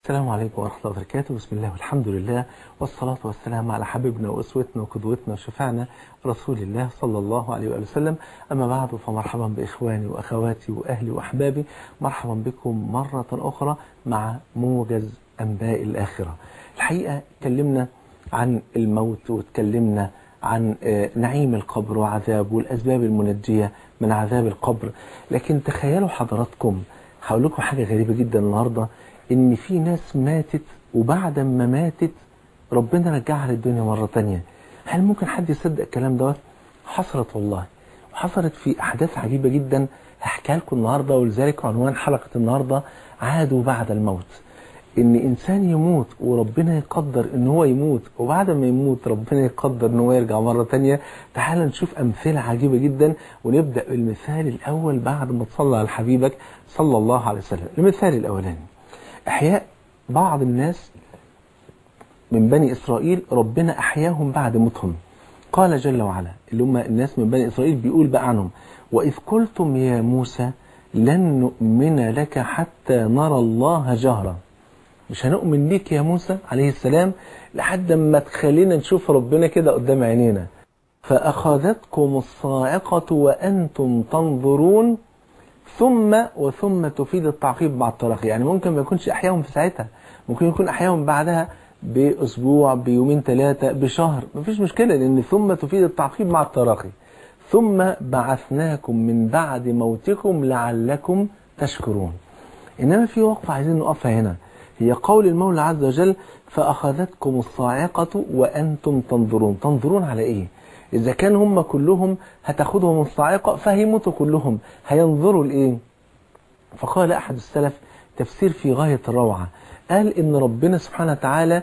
السلام عليكم ورحمة الله وبركاته بسم الله والحمد لله والصلاة والسلام على حبيبنا وأسوتنا وقدوتنا وشفعنا رسول الله صلى الله عليه وآله وسلم أما بعد فمرحبا بإخواني وأخواتي وأهلي وأحبابي مرحبا بكم مرة أخرى مع موجز أنباء الآخرة الحقيقة تكلمنا عن الموت وتكلمنا عن نعيم القبر وعذابه والأسباب المنجية من عذاب القبر لكن تخيلوا حضراتكم هقول لكم حاجة غريبة جدا النهاردة ان في ناس ماتت وبعد ما ماتت ربنا رجعها للدنيا مرة تانية هل ممكن حد يصدق الكلام دوت حصلت والله وحصلت في احداث عجيبة جدا هحكيها لكم النهاردة ولذلك عنوان حلقة النهاردة عادوا بعد الموت ان انسان يموت وربنا يقدر ان هو يموت وبعد ما يموت ربنا يقدر ان هو يرجع مرة تانية تعال نشوف امثلة عجيبة جدا ونبدأ بالمثال الاول بعد ما تصلى على حبيبك صلى الله عليه وسلم المثال الاولاني احياء بعض الناس من بني اسرائيل ربنا احياهم بعد موتهم قال جل وعلا اللي هم الناس من بني اسرائيل بيقول بقى عنهم واذ قلتم يا موسى لن نؤمن لك حتى نرى الله جهرا مش هنؤمن ليك يا موسى عليه السلام لحد ما تخلينا نشوف ربنا كده قدام عينينا فأخذتكم الصاعقة وأنتم تنظرون ثم وثم تفيد التعقيب مع التراخي يعني ممكن ما يكونش أحياهم في ساعتها ممكن يكون أحياهم بعدها بأسبوع بيومين ثلاثة بشهر مفيش مشكلة لأن ثم تفيد التعقيب مع التراخي ثم بعثناكم من بعد موتكم لعلكم تشكرون إنما في وقفة عايزين نقفها هنا هي قول المولى عز وجل فأخذتكم الصاعقة وأنتم تنظرون تنظرون على إيه إذا كان هم كلهم هتاخدهم الصاعقة فهيموتوا كلهم هينظروا لإيه فقال أحد السلف تفسير في غاية الروعة قال إن ربنا سبحانه وتعالى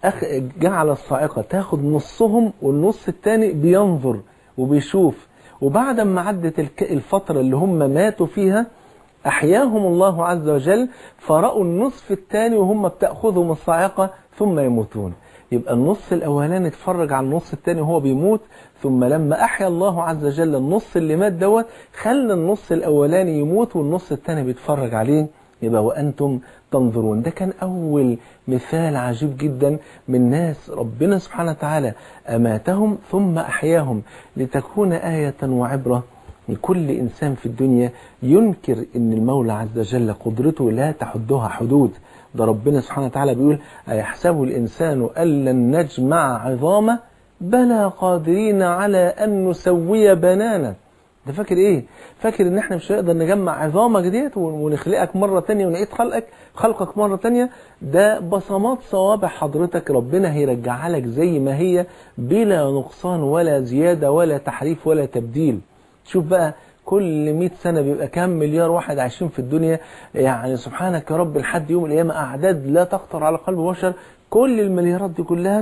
جعل الصاعقة تاخد نصهم والنص الثاني بينظر وبيشوف وبعد ما عدت الفترة اللي هم ماتوا فيها أحياهم الله عز وجل فرأوا النصف الثاني وهم بتأخذهم الصاعقة ثم يموتون يبقى النص الأولاني اتفرج على النص الثاني وهو بيموت ثم لما أحيا الله عز وجل النص اللي مات دوت خلى النص الأولاني يموت والنص الثاني بيتفرج عليه يبقى وأنتم تنظرون ده كان أول مثال عجيب جدا من ناس ربنا سبحانه وتعالى أماتهم ثم أحياهم لتكون آية وعبرة لكل إنسان في الدنيا ينكر أن المولى عز وجل قدرته لا تحدها حدود ده ربنا سبحانه وتعالى بيقول أيحسب الإنسان أن لن نجمع عظامه بلى قادرين على أن نسوي بنانا ده فاكر ايه فاكر ان احنا مش هنقدر نجمع عظامك ديت ونخلقك مرة تانية ونعيد خلقك خلقك مرة تانية ده بصمات صوابع حضرتك ربنا هيرجعها لك زي ما هي بلا نقصان ولا زيادة ولا تحريف ولا تبديل شوف بقى كل 100 سنة بيبقى كام مليار واحد عايشين في الدنيا يعني سبحانك يا رب لحد يوم القيامة أعداد لا تخطر على قلب بشر كل المليارات دي كلها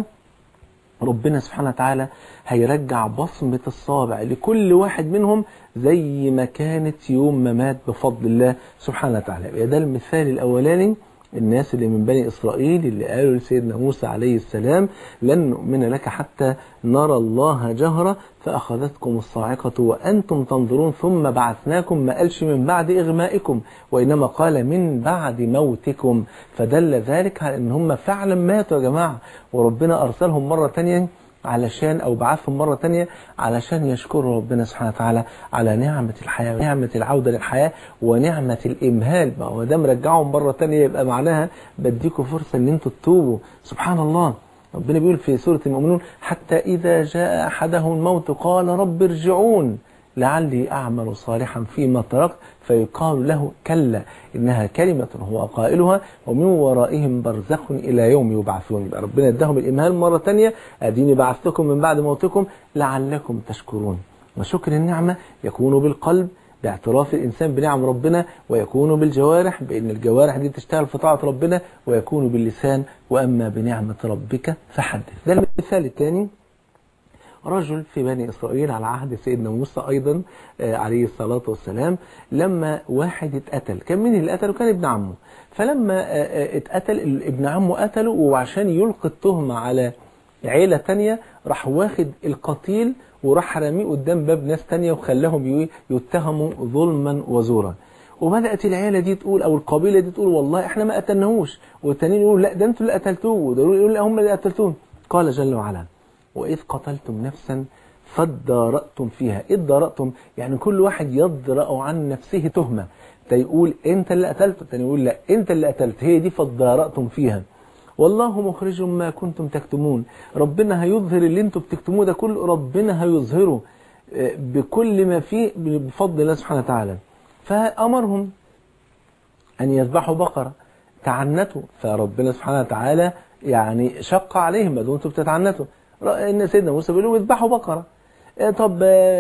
ربنا سبحانه وتعالى هيرجع بصمة الصابع لكل واحد منهم زي ما كانت يوم ما مات بفضل الله سبحانه وتعالى ده المثال الأولاني الناس اللي من بني إسرائيل اللي قالوا لسيدنا موسى عليه السلام لن نؤمن لك حتى نرى الله جهرة فأخذتكم الصاعقة وأنتم تنظرون ثم بعثناكم ما قالش من بعد إغمائكم وإنما قال من بعد موتكم فدل ذلك على أن هم فعلا ماتوا يا جماعة وربنا أرسلهم مرة تانية علشان أو بعثهم مرة تانية علشان يشكروا ربنا سبحانه وتعالى على نعمة الحياة ونعمة العودة للحياة ونعمة الإمهال ما هو ده مرجعهم مرة تانية يبقى معناها بديكوا فرصة أن أنتوا تتوبوا سبحان الله ربنا بيقول في سورة المؤمنون حتى إذا جاء أحدهم الموت قال رب ارجعون لعلي أعمل صالحا فيما تركت فيقال له كلا إنها كلمة هو قائلها ومن ورائهم برزخ إلى يوم يبعثون يبقى ربنا اداهم الإمهال مرة تانية أديني بعثتكم من بعد موتكم لعلكم تشكرون وشكر النعمة يكون بالقلب باعتراف الإنسان بنعم ربنا ويكون بالجوارح بأن الجوارح دي تشتغل في طاعة ربنا ويكون باللسان وأما بنعمة ربك فحدث ده المثال الثاني رجل في بني إسرائيل على عهد سيدنا موسى أيضا عليه الصلاة والسلام لما واحد اتقتل كان مين اللي قتله كان ابن عمه فلما اتقتل ابن عمه قتله وعشان يلقي التهمة على عيلة تانية راح واخد القتيل وراح رميه قدام باب ناس تانية وخلاهم يتهموا ظلما وزورا وبدات العيله دي تقول او القبيله دي تقول والله احنا ما قتلناهوش والتانيين يقولوا لا ده انتوا اللي قتلتوه وده يقول لا هم اللي قتلتوه قال جل وعلا واذ قتلتم نفسا فادارأتم فيها ايه ادارأتم يعني كل واحد يدرأ عن نفسه تهمه ده يقول انت اللي قتلت التاني يقول لا انت اللي قتلت هي دي فادارأتم فيها والله مخرج ما كنتم تكتمون ربنا هيظهر اللي انتم بتكتموه ده كله ربنا هيظهره بكل ما فيه بفضل الله سبحانه وتعالى فأمرهم أن يذبحوا بقرة تعنتوا فربنا سبحانه وتعالى يعني شق عليهم ما دمتم بتتعنتوا ان سيدنا موسى بيقول لهم اذبحوا بقره طب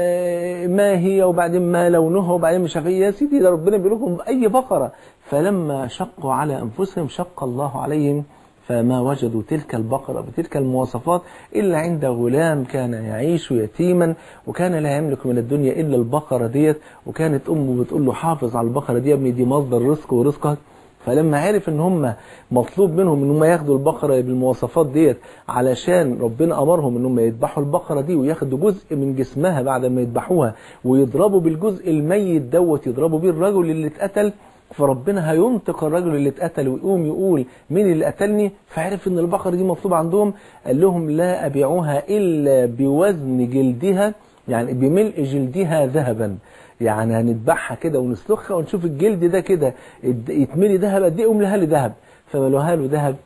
ما هي وبعدين ما لونها وبعدين مش عارف يا سيدي ده ربنا بيقول لكم اي بقره فلما شقوا على انفسهم شق الله عليهم فما وجدوا تلك البقرة بتلك المواصفات إلا عند غلام كان يعيش يتيما وكان لا يملك من الدنيا إلا البقرة ديت وكانت أمه بتقول له حافظ على البقرة دي يا ابني دي مصدر رزق ورزقك فلما عرف ان هم مطلوب منهم ان هم ياخدوا البقرة بالمواصفات ديت علشان ربنا امرهم ان هم يذبحوا البقرة دي وياخدوا جزء من جسمها بعد ما يذبحوها ويضربوا بالجزء الميت دوت يضربوا بيه الرجل اللي اتقتل فربنا هينطق الرجل اللي اتقتل ويقوم يقول مين اللي قتلني فعرف ان البقرة دي مطلوبة عندهم قال لهم لا ابيعوها الا بوزن جلدها يعني بملء جلدها ذهبا يعني هنذبحها كده ونسلخها ونشوف الجلد ده كده يتملي ذهب قد ايه املها لي ذهب فملوها له ذهب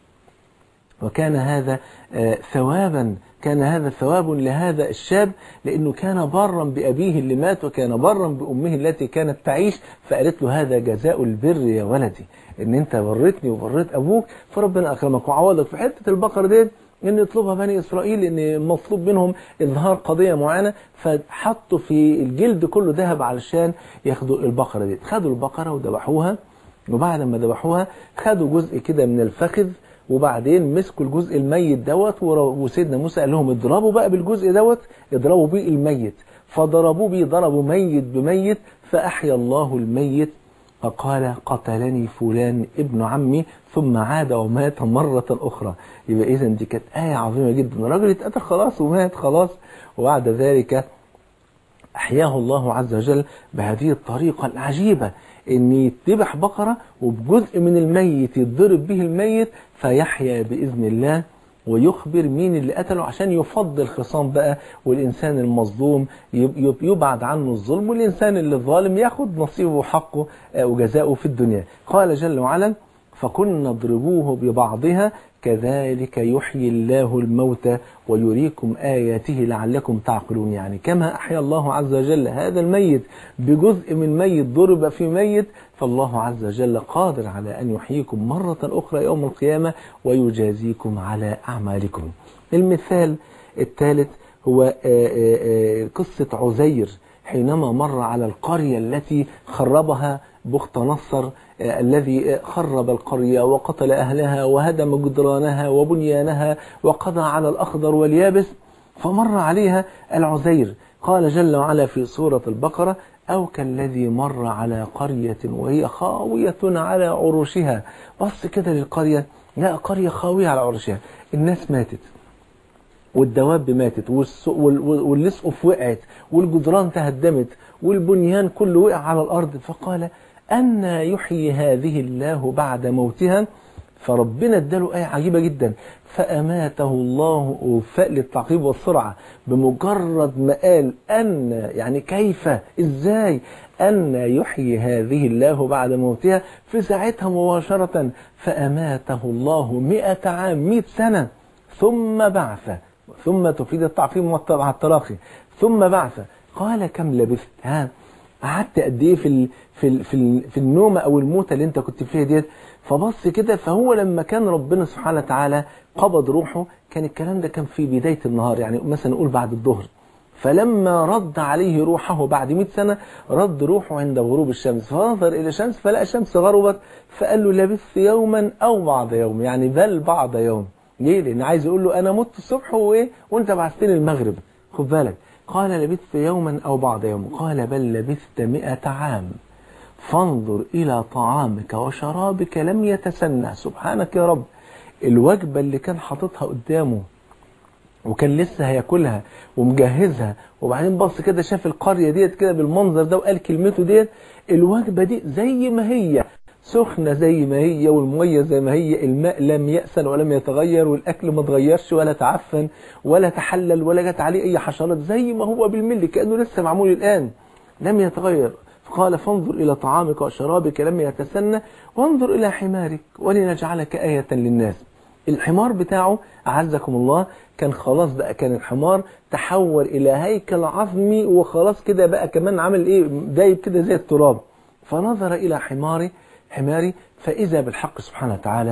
وكان هذا ثوابا كان هذا ثواب لهذا الشاب لأنه كان برا بأبيه اللي مات وكان برا بأمه التي كانت تعيش فقالت له هذا جزاء البر يا ولدي ان انت برتني وبريت ابوك فربنا اكرمك وعوضك في حته البقره ديت ان يطلبها بني اسرائيل ان مطلوب منهم اظهار قضيه معينه فحطوا في الجلد كله ذهب علشان ياخدوا البقره دي خدوا البقره وذبحوها وبعد ما ذبحوها خدوا جزء كده من الفخذ وبعدين مسكوا الجزء الميت دوت وسيدنا موسى قال لهم اضربوا بقى بالجزء دوت اضربوا بيه الميت فضربوا بيه ضربوا ميت بميت فأحيا الله الميت فقال قتلني فلان ابن عمي ثم عاد ومات مرة أخرى يبقى إذا دي كانت آية عظيمة جدا الراجل اتقتل خلاص ومات خلاص وبعد ذلك أحياه الله عز وجل بهذه الطريقة العجيبة ان يتذبح بقرة وبجزء من الميت يتضرب به الميت فيحيا بإذن الله ويخبر مين اللي قتله عشان يفضل خصام بقى والإنسان المظلوم يبعد عنه الظلم والإنسان اللي الظالم ياخد نصيبه وحقه وجزاؤه في الدنيا قال جل وعلا فكنا اضربوه ببعضها كذلك يحيي الله الموتى ويريكم آياته لعلكم تعقلون يعني كما أحيا الله عز وجل هذا الميت بجزء من ميت ضرب في ميت فالله عز وجل قادر على أن يحييكم مرة أخرى يوم القيامة ويجازيكم على أعمالكم المثال الثالث هو قصة عزير حينما مر على القرية التي خربها بخت نصر الذي خرب القرية وقتل أهلها وهدم جدرانها وبنيانها وقضى على الأخضر واليابس فمر عليها العزير قال جل وعلا في سورة البقرة أو كالذي مر على قرية وهي خاوية على عروشها بص كده للقرية لا قرية خاوية على عروشها الناس ماتت والدواب ماتت والسقف وقعت والجدران تهدمت والبنيان كله وقع على الأرض فقال أن يحيي هذه الله بعد موتها فربنا اداله آية عجيبة جدا فأماته الله وفاء للتعقيب والسرعة بمجرد ما قال أن يعني كيف إزاي أن يحيي هذه الله بعد موتها في ساعتها مباشرة فأماته الله مئة عام مئة سنة ثم بعث ثم تفيد التعقيب مع التراخي ثم بعث قال كم لبثت ها قعدت قد ايه في ال في ال في, ال في النومه او الموتة اللي انت كنت فيها ديت فبص كده فهو لما كان ربنا سبحانه وتعالى قبض روحه كان الكلام ده كان في بدايه النهار يعني مثلا نقول بعد الظهر فلما رد عليه روحه بعد 100 سنة رد روحه عند غروب الشمس فنظر إلى الشمس فلقى الشمس غربت فقال له لبثت يوما أو بعض يوم يعني بل بعض يوم ليه؟ لأن عايز يقول له أنا مت الصبح وإيه وأنت بعثتني المغرب خد بالك قال لبثت يوما أو بعض يوم قال بل لبثت مئة عام فانظر إلى طعامك وشرابك لم يتسنى سبحانك يا رب الوجبة اللي كان حاططها قدامه وكان لسه هياكلها ومجهزها وبعدين بص كده شاف القرية ديت كده بالمنظر ده وقال كلمته ديت الوجبة دي زي ما هي سخنة زي ما هي والمية زي ما هي الماء لم يأسن ولم يتغير والأكل ما اتغيرش ولا تعفن ولا تحلل ولا جت عليه أي حشرات زي ما هو بالملي كأنه لسه معمول الآن لم يتغير فقال فانظر إلى طعامك وشرابك لم يتسنى وانظر إلى حمارك ولنجعلك آية للناس الحمار بتاعه أعزكم الله كان خلاص بقى كان الحمار تحول إلى هيكل عظمي وخلاص كده بقى كمان عامل إيه دايب كده زي التراب فنظر إلى حماري حماري فإذا بالحق سبحانه وتعالى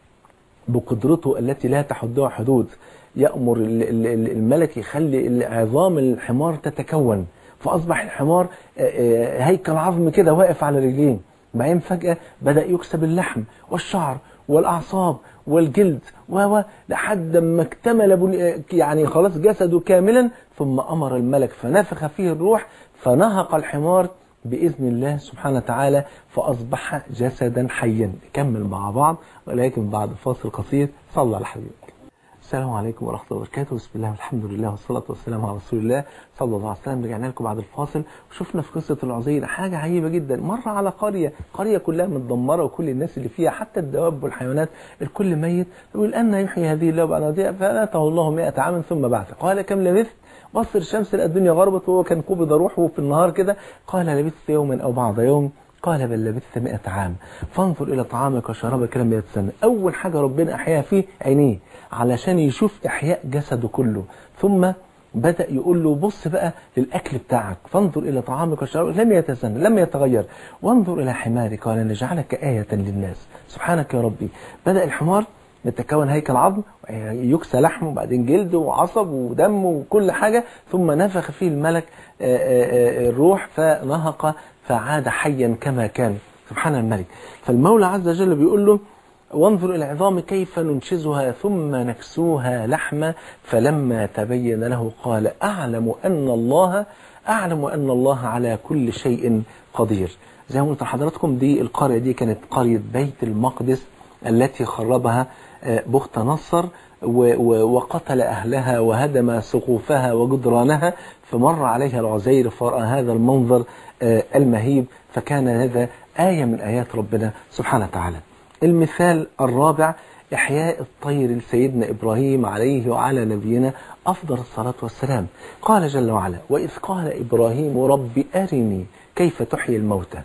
بقدرته التي لا تحدها حدود يأمر الملك يخلي عظام الحمار تتكون فأصبح الحمار هيكل عظمي كده واقف على رجلين بعدين فجأة بدأ يكسب اللحم والشعر والأعصاب والجلد و لحد ما اكتمل يعني خلاص جسده كاملا ثم أمر الملك فنفخ فيه الروح فنهق الحمار بإذن الله سبحانه وتعالى فأصبح جسدا حيا نكمل مع بعض ولكن بعد فاصل قصير صلى على حبيبك السلام عليكم ورحمة الله وبركاته بسم الله والحمد لله والصلاة والسلام على رسول الله صلى الله عليه وسلم رجعنا لكم بعد الفاصل وشفنا في قصة العزير حاجة عجيبة جدا مرة على قرية قرية كلها متدمرة وكل الناس اللي فيها حتى الدواب والحيوانات الكل ميت يقول أن يحيي هذه الله بعد ذلك فأتاه الله 100 عام ثم بعث قال كم لبثت بصر الشمس الدنيا غربت وهو كان قبض روحه في النهار كده قال لبثت يوما أو بعض يوم قال بل لبثت 100 عام فانظر إلى طعامك وشرابك لم يتسنى أول حاجة ربنا أحياها فيه عينيه علشان يشوف إحياء جسده كله ثم بدأ يقول له بص بقى للأكل بتاعك فانظر إلى طعامك وشرابك لم يتسنى لم يتغير وانظر إلى حمارك ولنجعلك آية للناس سبحانك يا ربي بدأ الحمار يتكون هيكل عظم يكسى لحم وبعدين جلد وعصب ودم وكل حاجة ثم نفخ فيه الملك الروح فنهق فعاد حيا كما كان سبحان الملك فالمولى عز وجل بيقول له وانظر إلى العظام كيف ننشزها ثم نكسوها لحما فلما تبين له قال أعلم أن الله أعلم أن الله على كل شيء قدير زي ما قلت لحضراتكم دي القرية دي كانت قرية بيت المقدس التي خربها بخت نصر وقتل أهلها وهدم سقوفها وجدرانها فمر عليها العزير فرأى هذا المنظر المهيب فكان هذا آية من آيات ربنا سبحانه وتعالى المثال الرابع إحياء الطير لسيدنا إبراهيم عليه وعلى نبينا أفضل الصلاة والسلام قال جل وعلا وإذ قال إبراهيم رب أرني كيف تحيي الموتى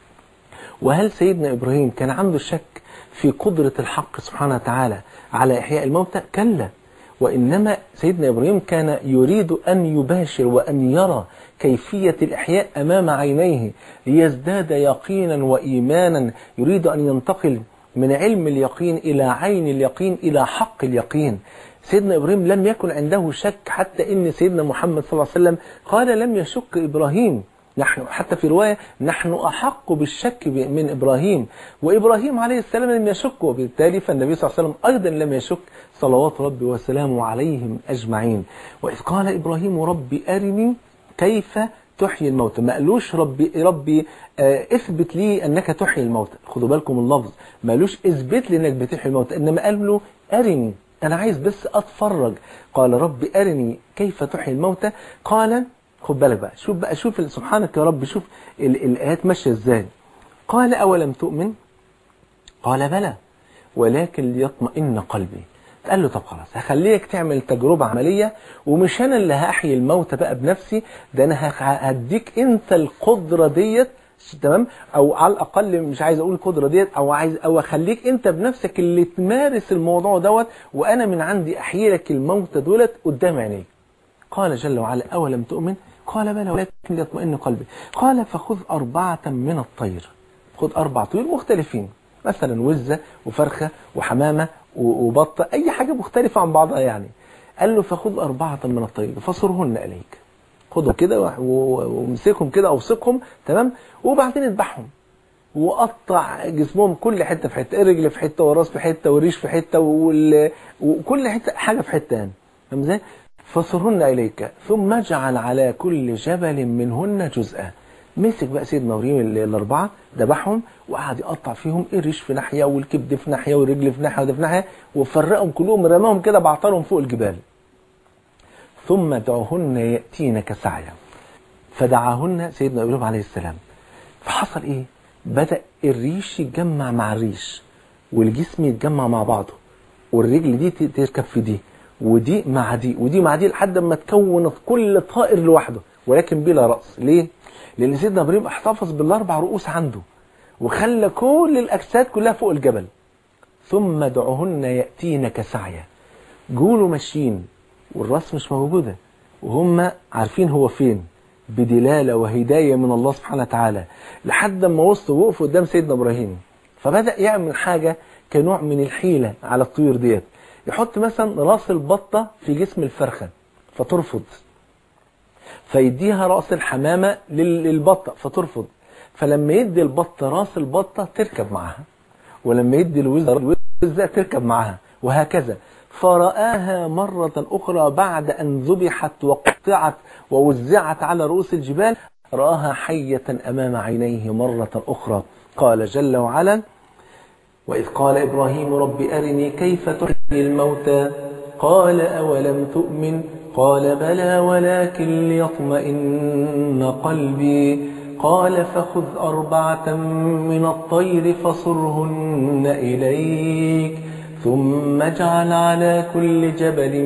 وهل سيدنا إبراهيم كان عنده شك في قدرة الحق سبحانه وتعالى على إحياء الموتى كلا وإنما سيدنا إبراهيم كان يريد أن يباشر وأن يرى كيفية الإحياء أمام عينيه ليزداد يقينا وإيمانا يريد أن ينتقل من علم اليقين إلى عين اليقين إلى حق اليقين سيدنا إبراهيم لم يكن عنده شك حتى إن سيدنا محمد صلى الله عليه وسلم قال لم يشك إبراهيم نحن حتى في رواية نحن أحق بالشك من إبراهيم وإبراهيم عليه السلام لم يشك وبالتالي فالنبي صلى الله عليه وسلم أيضا لم يشك صلوات ربي وسلامه عليهم أجمعين وإذ قال إبراهيم ربي أرني كيف تحيي الموتى ما قالوش ربي ربي آه اثبت لي انك تحيي الموتى خدوا بالكم اللفظ ما قالوش اثبت لي انك بتحيي الموتى انما قال له ارني انا عايز بس اتفرج قال ربي ارني كيف تحيي الموتى قال خد بالك بقى شوف بقى شوف سبحانك يا رب شوف الايات ماشيه ازاي قال اولم تؤمن قال بلى ولكن ليطمئن قلبي قال له طب خلاص هخليك تعمل تجربة عملية ومش أنا اللي هأحيي الموتى بقى بنفسي ده أنا هديك أنت القدرة ديت تمام أو على الأقل مش عايز أقول القدرة ديت أو عايز أو أخليك أنت بنفسك اللي تمارس الموضوع دوت وأنا من عندي أحيي لك الموتى دولت قدام عينيك قال جل وعلا أولم تؤمن قال بلى ولكن ليطمئن قلبي قال فخذ أربعة من الطير خذ أربع طيور مختلفين مثلا وزة وفرخة وحمامة وبطة أي حاجة مختلفة عن بعضها يعني قال له فخذ أربعة من الطير فصرهن إليك خدهم كده وامسكهم كده أوثقهم تمام وبعدين اذبحهم وقطع جسمهم كل حتة في حتة الرجل في حتة والراس في حتة والريش في حتة وال... وكل حتة حاجة في حتة يعني فاهم ازاي؟ فصرهن إليك ثم اجعل على كل جبل منهن جزءا مسك بقى سيدنا ابراهيم الاربعه ذبحهم وقعد يقطع فيهم الريش في ناحيه والكبد في ناحيه والرجل في ناحيه وده في ناحيه وفرقهم كلهم رماهم كده بعطرهم فوق الجبال ثم ادعوهن يأتينك سعيا فدعاهن سيدنا أيوب عليه السلام فحصل إيه بدأ الريش يتجمع مع الريش والجسم يتجمع مع بعضه والرجل دي تركب في دي ودي مع دي ودي مع دي لحد ما تكون كل طائر لوحده ولكن بلا رأس ليه؟ لأن سيدنا إبراهيم احتفظ بالأربع رؤوس عنده وخلى كل الأجساد كلها فوق الجبل ثم دعوهن يأتينك سعيا جولوا ماشيين والراس مش موجودة وهم عارفين هو فين بدلالة وهداية من الله سبحانه وتعالى لحد ما وصلوا وقفوا قدام سيدنا إبراهيم فبدأ يعمل حاجة كنوع من الحيلة على الطيور ديت يحط مثلا راس البطة في جسم الفرخة فترفض فيديها راس الحمامة للبطة فترفض فلما يدي البطة راس البطة تركب معها ولما يدي الوزة الوزة تركب معها وهكذا فرآها مرة أخرى بعد أن ذبحت وقطعت ووزعت على رؤوس الجبال رآها حية أمام عينيه مرة أخرى قال جل وعلا وإذ قال إبراهيم رب أرني كيف تحيي الموتى قال أولم تؤمن قال بلى ولكن ليطمئن قلبي قال فخذ أربعة من الطير فصرهن إليك ثم اجعل على كل جبل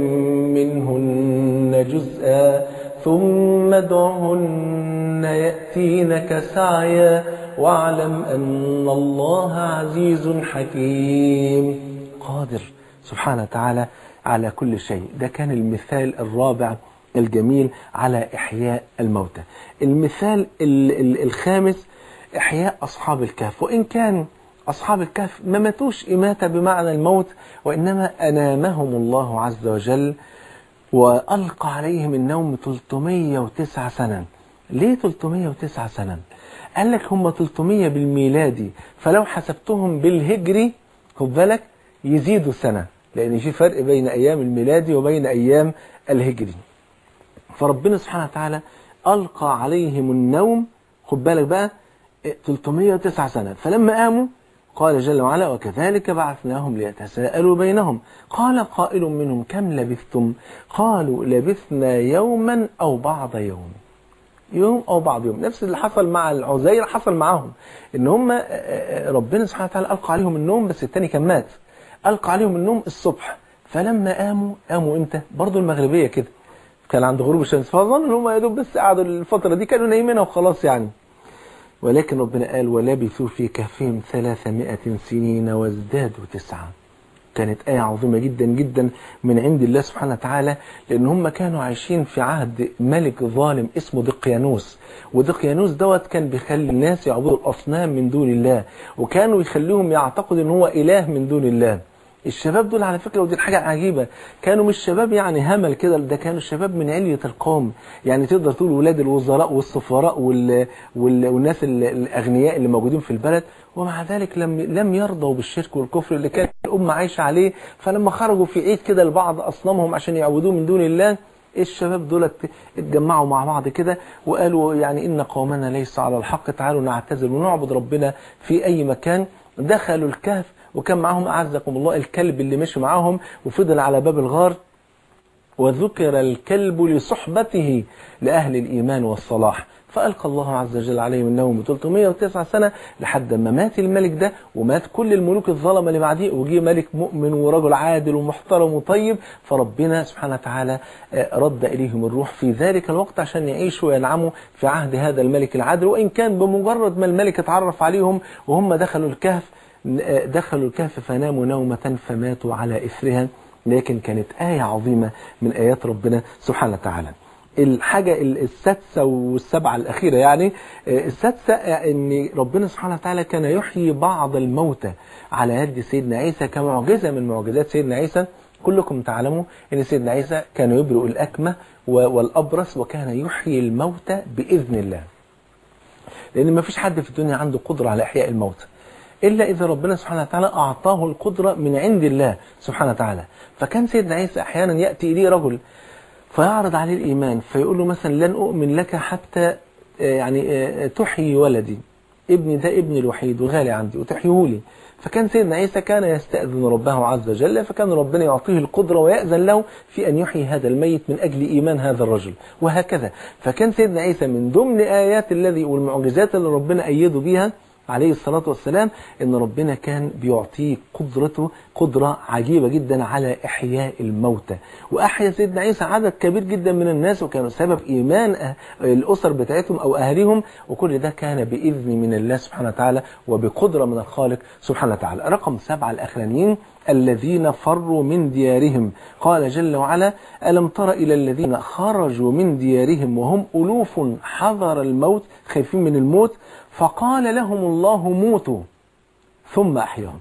منهن جزءا ثم ادعهن يأتينك سعيا واعلم أن الله عزيز حكيم قادر سبحانه وتعالى على كل شيء ده كان المثال الرابع الجميل على إحياء الموتى المثال الخامس إحياء أصحاب الكهف وإن كان أصحاب الكهف ما ماتوش إماتة بمعنى الموت وإنما أنامهم الله عز وجل وألقى عليهم النوم 309 سنة ليه 309 سنة قال لك هم 300 بالميلادي فلو حسبتهم بالهجري خد بالك يزيدوا سنة لأن في فرق بين أيام الميلادي وبين أيام الهجري فربنا سبحانه وتعالى ألقى عليهم النوم خد بالك بقى 309 سنة فلما قاموا قال جل وعلا وكذلك بعثناهم ليتساءلوا بينهم قال قائل منهم كم لبثتم قالوا لبثنا يوما أو بعض يوم يوم أو بعض يوم نفس اللي حصل مع العزير حصل معهم إن هم ربنا سبحانه وتعالى ألقى عليهم النوم بس التاني كان مات ألقى عليهم النوم الصبح فلما قاموا قاموا إمتى برضو المغربية كده كان عند غروب الشمس فظنوا ان هم يا دوب بس قعدوا الفترة دي كانوا نايمين وخلاص يعني ولكن ربنا قال ولبثوا في كهفهم ثلاثمائة سنين وازدادوا تسعة كانت آية عظيمة جدا جدا من عند الله سبحانه وتعالى لأن هم كانوا عايشين في عهد ملك ظالم اسمه دقيانوس ودقيانوس دوت كان بيخلي الناس يعبدوا الأصنام من دون الله وكانوا يخليهم يعتقدوا ان هو إله من دون الله الشباب دول على فكرة ودي الحاجة عجيبة كانوا مش شباب يعني همل كده ده كانوا شباب من علية القوم يعني تقدر تقول ولاد الوزراء والسفراء وال... وال... والناس الأغنياء اللي موجودين في البلد ومع ذلك لم لم يرضوا بالشرك والكفر اللي كانت الأمة عايشة عليه فلما خرجوا في عيد كده لبعض أصنامهم عشان يعبدوه من دون الله الشباب دول اتجمعوا مع بعض كده وقالوا يعني إن قومنا ليس على الحق تعالوا نعتزل ونعبد ربنا في أي مكان دخلوا الكهف وكان معهم أعزكم الله الكلب اللي مشي معاهم وفضل على باب الغار وذكر الكلب لصحبته لأهل الإيمان والصلاح فألقى الله عز وجل عليهم النوم 309 سنة لحد ما مات الملك ده ومات كل الملوك الظلمة اللي بعديه وجي ملك مؤمن ورجل عادل ومحترم وطيب فربنا سبحانه وتعالى رد إليهم الروح في ذلك الوقت عشان يعيشوا وينعموا في عهد هذا الملك العادل وإن كان بمجرد ما الملك اتعرف عليهم وهم دخلوا الكهف دخلوا الكهف فناموا نومة فماتوا على إثرها لكن كانت آية عظيمة من آيات ربنا سبحانه وتعالى الحاجة السادسة والسبعة الأخيرة يعني السادسة أن ربنا سبحانه وتعالى كان يحيي بعض الموتى على يد سيدنا عيسى كمعجزة من معجزات سيدنا عيسى كلكم تعلموا أن سيدنا عيسى كان يبرئ الأكمة والأبرص وكان يحيي الموتى بإذن الله لأن ما فيش حد في الدنيا عنده قدرة على إحياء الموتى إلا إذا ربنا سبحانه وتعالى أعطاه القدرة من عند الله سبحانه وتعالى فكان سيدنا عيسى أحيانا يأتي إليه رجل فيعرض عليه الإيمان فيقول له مثلا لن أؤمن لك حتى يعني تحيي ولدي ابني ده ابني الوحيد وغالي عندي وتحييه لي فكان سيدنا عيسى كان يستأذن ربه عز وجل فكان ربنا يعطيه القدرة ويأذن له في أن يحيي هذا الميت من أجل إيمان هذا الرجل وهكذا فكان سيدنا عيسى من ضمن آيات الذي والمعجزات اللي ربنا أيده بها عليه الصلاة والسلام ان ربنا كان بيعطيه قدرته قدرة عجيبة جدا على إحياء الموتى وأحيا سيدنا عيسى عدد كبير جدا من الناس وكانوا سبب إيمان الأسر بتاعتهم أو أهلهم وكل ده كان بإذن من الله سبحانه وتعالى وبقدرة من الخالق سبحانه وتعالى رقم سبعة الأخرانيين الذين فروا من ديارهم قال جل وعلا ألم تر إلى الذين خرجوا من ديارهم وهم ألوف حذر الموت خايفين من الموت فقال لهم الله موتوا ثم أحياهم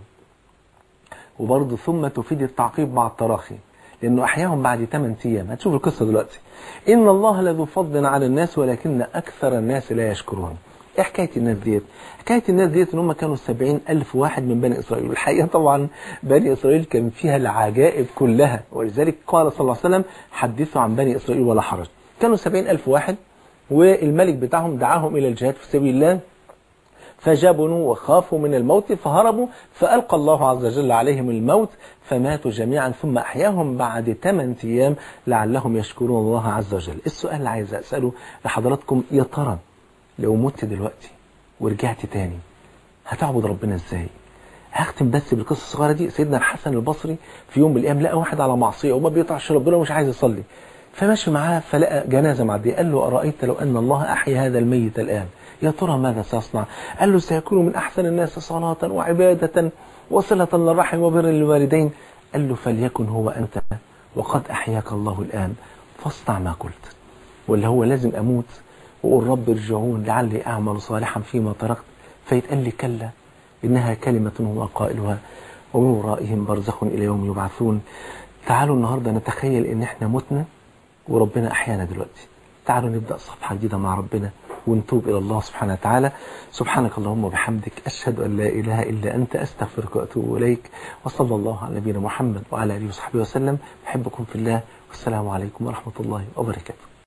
وبرضه ثم تفيد التعقيب مع التراخي لأنه أحياهم بعد 8 أيام هتشوف القصة دلوقتي إن الله لذو فضل على الناس ولكن أكثر الناس لا يشكرون ايه حكايه الناس ديت حكايه الناس ديت ان هم كانوا سبعين الف واحد من بني اسرائيل والحقيقه طبعا بني اسرائيل كان فيها العجائب كلها ولذلك قال صلى الله عليه وسلم حدثوا عن بني اسرائيل ولا حرج كانوا سبعين الف واحد والملك بتاعهم دعاهم الى الجهاد في سبيل الله فجبنوا وخافوا من الموت فهربوا فألقى الله عز وجل عليهم الموت فماتوا جميعا ثم أحياهم بعد 8 أيام لعلهم يشكرون الله عز وجل السؤال اللي عايز أسأله لحضراتكم يا ترى لو مت دلوقتي ورجعت تاني هتعبد ربنا ازاي هختم بس بالقصه الصغيره دي سيدنا الحسن البصري في يوم من الايام لقى واحد على معصيه وما بيطيعش ربنا ومش عايز يصلي فماشي معاه فلقى جنازه معديه قال له ارايت لو ان الله احيا هذا الميت الان يا ترى ماذا سيصنع قال له سيكون من احسن الناس صلاه وعباده وصله للرحم وبر للوالدين قال له فليكن هو انت وقد احياك الله الان فاصنع ما قلت ولا هو لازم اموت وقول رب ارجعون لعلي أعمل صالحا فيما تركت فيتقال لي كلا إنها كلمة هو قائلها ومن ورائهم برزخ إلى يوم يبعثون تعالوا النهاردة نتخيل إن إحنا متنا وربنا أحيانا دلوقتي تعالوا نبدأ صفحة جديدة مع ربنا ونتوب إلى الله سبحانه وتعالى سبحانك اللهم وبحمدك أشهد أن لا إله إلا أنت أستغفرك وأتوب إليك وصلى الله على نبينا محمد وعلى آله وصحبه وسلم أحبكم في الله والسلام عليكم ورحمة الله وبركاته